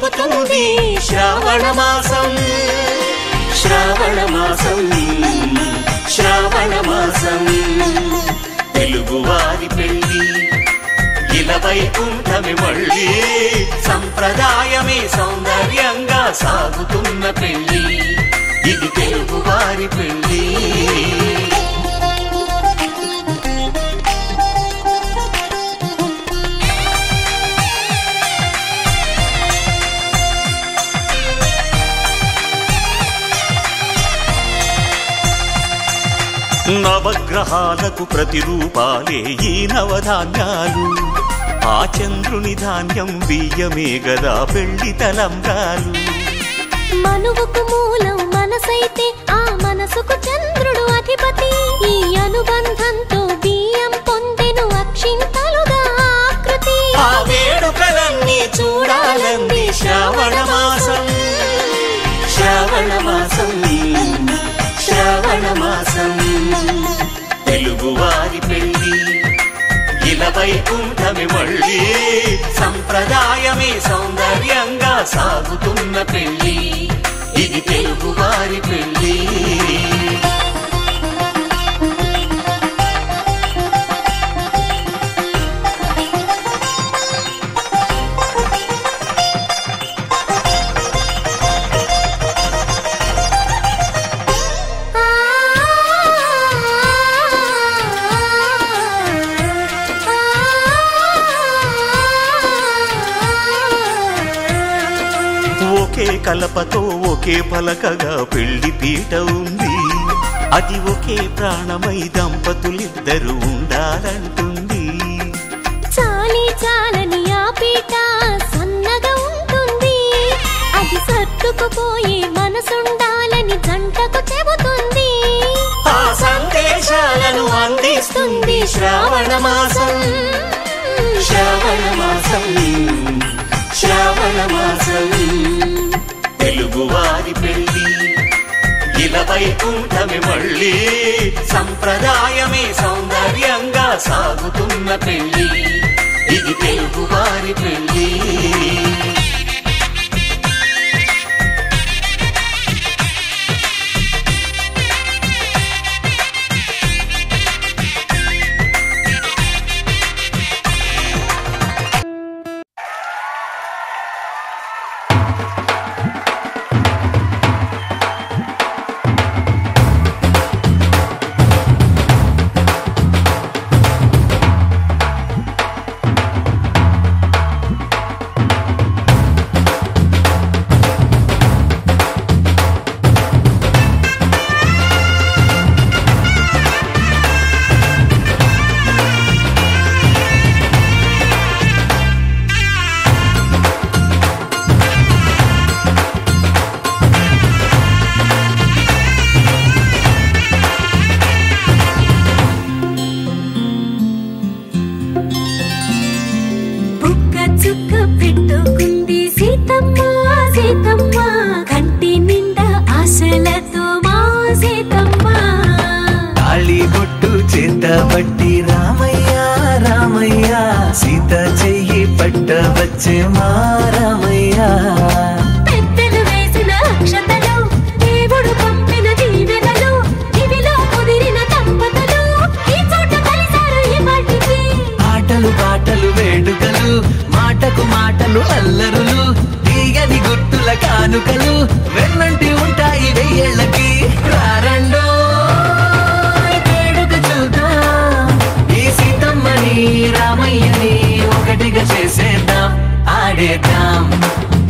నింపుతుంది శ్రావణ మాసం శ్రావణ మాసం శ్రావణ మాసం తెలుగువారి పెళ్లి ఇలా వైకుంఠమి మళ్ళీ సంప్రదాయమే సౌందర్యంగా సాగుతున్న పెళ్లి ఇది తెలుగువారి పెళ్లి నవగ్రహాలకు ప్రతిరూపాలే ఈ నవధాన్యాలు ఆ చంద్రుని ధాన్యం బియ్యమే గదా పెళ్లి తలంబ్రాలు మనువుకు మూలం మనసైతే ఆ మనసుకు చంద్రుడు అధిపతి ఈ అనుబంధంతో బియ్యం పొందెను అక్షింతలుగా ఆకృతి ఆ వేడుకలన్నీ చూడాలంది శ్రావణ మాసం శ్రావణ మాసం శ్రావణ మాసం తెలుగువారి పెళ్లి ఇలా వైకుంఠమి మళ్ళీ సంప్రదాయమే సౌందర్యంగా సాగుతున్న పెళ్లి ఇది తెలుగువారి పెళ్లి ఆ, ఒకే కలపతో ఒకే పలకగా పెళ్లి పీట ఉంది అది ఒకే ప్రాణమై దంపతులిద్దరు ఉండాలంటుంది చాలి చాలని ఆ పీట సన్నగా ఉంటుంది అది సర్దుకుపోయే మనసుండాలని జంటకు చెబుతుంది ఆ సందేశాలను అందిస్తుంది శ్రావణ మాసం శ్రావణ మాసం శ్రావణ మాసం తెలుగువారి పెళ్లి ఇలా వైకుంఠమి మళ్ళీ సంప్రదాయమే సౌందర్యంగా సాగుతున్న పెళ్లి ఇది తెలుగువారి పెళ్లి బుక్క చుక్క పెట్టుకుంది సీతమ్మ సీతమ్మ కంటి నిండా ఆశలతో మా సీతమ్మ తాళి బొట్టు చేతబట్టి రామయ్య రామయ్య సీత చెయ్యి పట్ట వచ్చే మా రామయ్య పెద్దలు వేసిన అక్షతలు దేవుడు పంపిన దీవెనలు ఇవిలో కుదిరిన దంపతులు ఈ చోట కలిశారు ఈ వాటికి ఆటలు పాటలు వేడుకలు మాటకు మాటలు అల్లరులు తీయని గుర్తుల కానుకలు వెన్నంటి ఉంటాయి వెయ్యేళ్ళకి రారండో వేడుక చూద్దాం ఈ సీతమ్మని రామయ్యని ఒకటిగా చేసేద్దాం ఆడేద్దాం